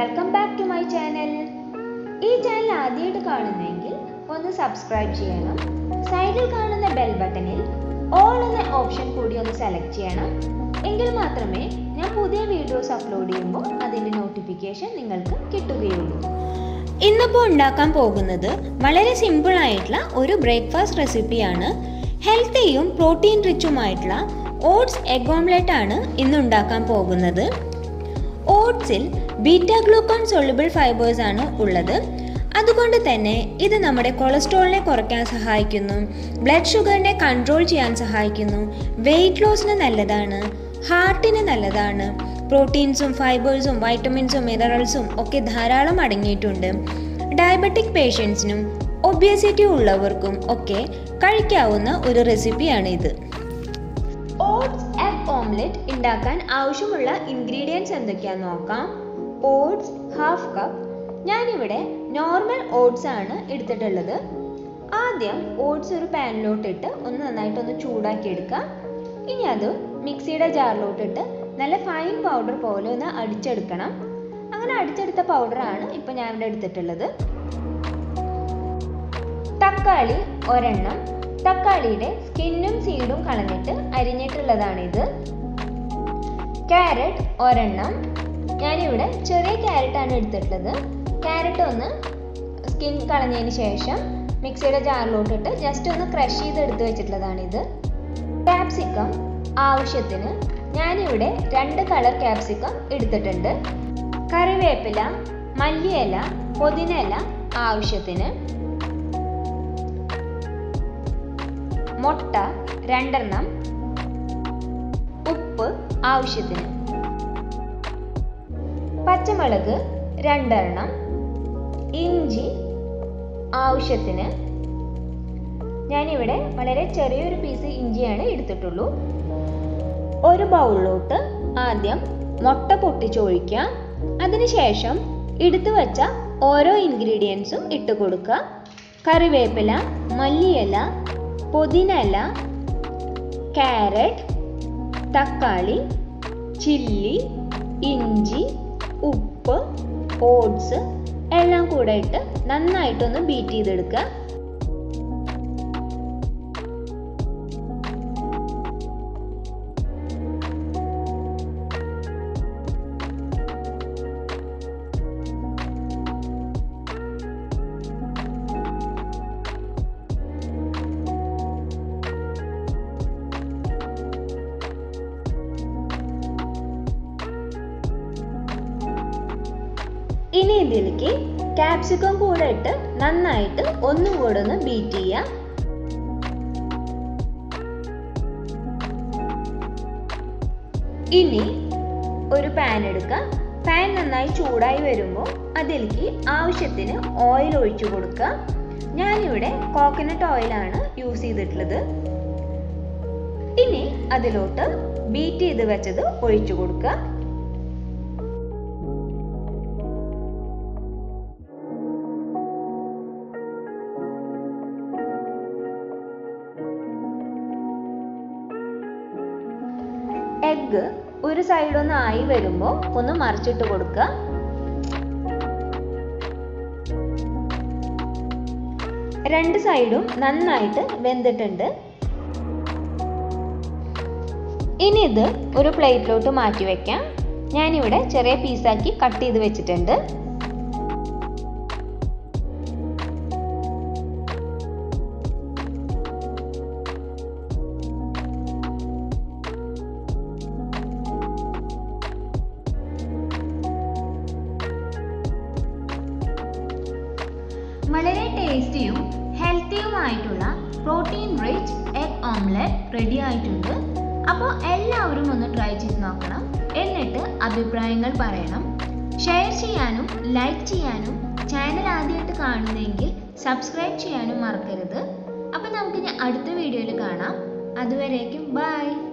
welcome back to my channel ഈ channel ആദ്യമായിട്ട് കാണുന്നെങ്കിൽ ഒന്ന് സബ്സ്ക്രൈബ് ചെയ്യണം സൈഡിൽ കാണുന്ന ബെൽ ബട്ടണിൽ ഓൾ എന്ന ഓപ്ഷൻ കൂടി ഒന്ന് സെലക്ട് ചെയ്യണം എങ്കിൽ മാത്രമേ ഞാൻ പുതിയ വീഡിയോസ് അപ്ലോഡ് ചെയ്യുമ്പോൾ അതിൻ്റെ നോട്ടിഫിക്കേഷൻ നിങ്ങൾക്ക് കിട്ടുകയുള്ളൂ ഇന്നിപ്പോൾ ഉണ്ടാക്കാൻ പോകുന്നത് വളരെ സിമ്പിൾ ആയിട്ടുള്ള ഒരു ബ്രേക്ക്ഫാസ്റ്റ് റെസിപ്പിയാണ് ഹെൽത്തിയും പ്രോട്ടീൻ റിച്ചുമായിട്ടുള്ള ഓട്സ് എഗ് ഓംലെറ്റ് ആണ് ഇന്ന് ഉണ്ടാക്കാൻ പോകുന്നത് ഓട്സിൽ ബീറ്റ ഗ്ലൂക്കോൺ സൊള്യുബിൾ ഫൈബേഴ്സ് ആണ് ഉള്ളത് അതുകൊണ്ട് തന്നെ ഇത് നമ്മുടെ കൊളസ്ട്രോളിനെ കുറയ്ക്കാൻ സഹായിക്കുന്നു ബ്ലഡ് ഷുഗറിനെ കൺട്രോൾ ചെയ്യാൻ സഹായിക്കുന്നു വെയിറ്റ് ലോസിന് നല്ലതാണ് ഹാർട്ടിന് നല്ലതാണ് പ്രോട്ടീൻസും ഫൈബേഴ്സും വൈറ്റമിൻസും മിനറൽസും ഒക്കെ ധാരാളം അടങ്ങിയിട്ടുണ്ട് ഡയബറ്റിക് പേഷ്യൻസിനും ഒബിയസിറ്റി ഉള്ളവർക്കും ഒക്കെ കഴിക്കാവുന്ന ഒരു റെസിപ്പിയാണ് ഇത് ഓട്സ് എഗ് ഓംലെറ്റ് ഉണ്ടാക്കാൻ ആവശ്യമുള്ള ഇൻഗ്രീഡിയൻസ് എന്തൊക്കെയാന്ന് നോക്കാം ഓട്സ് ഹാഫ് കപ്പ് ഞാനിവിടെ നോർമൽ ഓട്സ് ആണ് എടുത്തിട്ടുള്ളത് ആദ്യം ഓട്സ് ഒരു പാനിലോട്ടിട്ട് ഒന്ന് നന്നായിട്ടൊന്ന് ചൂടാക്കി എടുക്കാം ഇനി അത് മിക്സിയുടെ ജാറിലോട്ടിട്ട് നല്ല ഫൈൻ പൗഡർ പോലെ ഒന്ന് അടിച്ചെടുക്കണം അങ്ങനെ അടിച്ചെടുത്ത പൗഡറാണ് ഇപ്പം ഞാൻ ഇവിടെ എടുത്തിട്ടുള്ളത് തക്കാളി ഒരെണ്ണം തക്കാളിയുടെ സ്കിന്നും സീഡും കളഞ്ഞിട്ട് അരിഞ്ഞിട്ടുള്ളതാണിത് ക്യാരറ്റ് ഒരെണ്ണം ഞാനിവിടെ ചെറിയ ക്യാരറ്റാണ് എടുത്തിട്ടുള്ളത് ക്യാരറ്റ് ഒന്ന് സ്കിൻ കളഞ്ഞതിന് ശേഷം മിക്സിയുടെ ജാറിലോട്ടിട്ട് ജസ്റ്റ് ഒന്ന് ക്രഷ് ചെയ്ത് എടുത്ത് വെച്ചിട്ടുള്ളതാണിത് ക്യാപ്സിക്കം ആവശ്യത്തിന് ഞാനിവിടെ രണ്ട് കളർ ക്യാപ്സിക്കം എടുത്തിട്ടുണ്ട് കറിവേപ്പില മല്ലിയില പുതിനയില ആവശ്യത്തിന് മുട്ട രണ്ടെണ്ണം ഉപ്പ് ആവശ്യത്തിന് പച്ചമുളക് രണ്ടെണ്ണം ഇഞ്ചി ആവശ്യത്തിന് ഞാനിവിടെ വളരെ ചെറിയൊരു പീസ് ഇഞ്ചിയാണ് എടുത്തിട്ടുള്ളൂ ഒരു ബൗളിലോട്ട് ആദ്യം മുട്ട പൊട്ടിച്ചൊഴിക്കാം അതിനുശേഷം എടുത്തു വച്ച ഓരോ ഇൻഗ്രീഡിയൻസും ഇട്ട് കൊടുക്കുക കറിവേപ്പില മല്ലിയില പുതിനയില ക്യാരറ്റ് തക്കാളി ചില്ലി ഇഞ്ചി ഉപ്പ് ഓട്സ് എല്ലാം കൂടെ ഇട്ട് നന്നായിട്ടൊന്ന് ബീറ്റ് ചെയ്തെടുക്കുക ഇനി ഇതിലേക്ക് ക്യാപ്സിക്കം കൂടെ ഇട്ട് നന്നായിട്ട് ഒന്നും കൂടെ ഒന്ന് ബീറ്റ് ചെയ്യാം ഇനി ഒരു പാൻ എടുക്കുക പാൻ നന്നായി ചൂടായി വരുമ്പോൾ അതിലേക്ക് ആവശ്യത്തിന് ഓയിൽ ഒഴിച്ചു കൊടുക്കുക ഞാനിവിടെ കോക്കനട്ട് ഓയിലാണ് യൂസ് ചെയ്തിട്ടുള്ളത് ഇനി അതിലോട്ട് ബീറ്റ് ചെയ്ത് വെച്ചത് ഒഴിച്ചു കൊടുക്കുക എഗ്ഗ് ഒരു സൈഡ് ഒന്ന് ആയി വരുമ്പോൾ ഒന്ന് മറിച്ചിട്ട് കൊടുക്കുക രണ്ട് സൈഡും നന്നായിട്ട് വെന്തിട്ടുണ്ട് ഇനി ഇത് ഒരു പ്ലേറ്റിലോട്ട് മാറ്റി വെക്കാം ഞാനിവിടെ ചെറിയ പീസാക്കി കട്ട് ചെയ്ത് വെച്ചിട്ടുണ്ട് വളരെ ടേസ്റ്റിയും ഹെൽത്തിയുമായിട്ടുള്ള protein rich egg omelette ready ആയിട്ടുണ്ട് അപ്പോൾ എല്ലാവരും ഒന്ന് ട്രൈ ചെയ്ത് നോക്കണം എന്നിട്ട് അഭിപ്രായങ്ങൾ പറയണം ഷെയർ ചെയ്യാനും ലൈക്ക് ചെയ്യാനും ചാനൽ ആദ്യമായിട്ട് കാണുന്നെങ്കിൽ സബ്സ്ക്രൈബ് ചെയ്യാനും മറക്കരുത് അപ്പോൾ നമുക്കിനി അടുത്ത വീഡിയോയിൽ കാണാം അതുവരേക്കും ബൈ